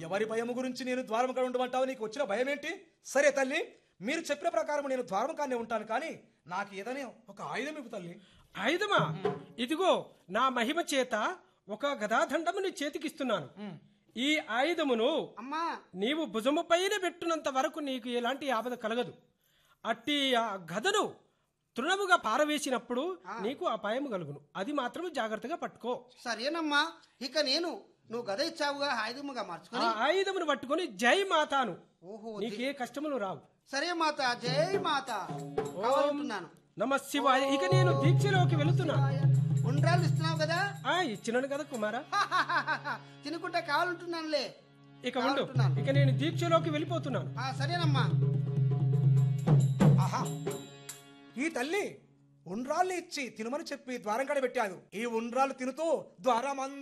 ఎవరి భయము గురించి నేను ద్వారం కాడ ఉండమంటావు నీకు వచ్చిన భయం ఏంటి సరే తల్లి మీరు చెప్పిన ప్రకారం నేను ద్వారం కానే ఉంటాను కానీ నాకు ఏదైనా ఒక ఆయుధం ఇవ్వు తల్లి ఆయుధమా ఇదిగో నా మహిమ చేత ఒక గదాదండము నీ చేతికిస్తున్నాను ఈ ఆయుధమును అమ్మా నీవు భుజము పైన పెట్టునంత వరకు నీకు ఎలాంటి ఆపద కలగదు అట్టి ఆ గదను తృణముగా పారవేసినప్పుడు నీకు అపాయము కలుగును అది మాత్రం జాగ్రత్తగా పట్టుకో సరేనమ్మా ఇక నేను నువ్వు గద ఇచ్చావుగా ఆయుధముగా ఆ మార్చుకొని ఆయుధమును పట్టుకొని జై మాతాను ఓహో నీకే కష్టములు రావు సరే మాత జై మాత కావాలంటున్నాను నమ శివాయ ఇక నేను దీక్షలోకి వెళుతున్నాను ఉండ్రాలు ఇస్తున్నావు కదా ఆ ఇచ్చినాను కదా కుమారా తినుకుంటా కావాలంటున్నానులే ఇక ఉండు కావాలంటున్నాను. ఇక నేను దీక్షలోకి వెళ్ళిపోతున్నాను ఆ, సరేనమ్మా ఆహా ఈ తల్లి ఉండ్రాళ్ళు ఇచ్చి తినమని చెప్పి ద్వారం కాడ పెట్టాదు ఈ ఉండ్రాళ్ళు తినుతూ ద్వారం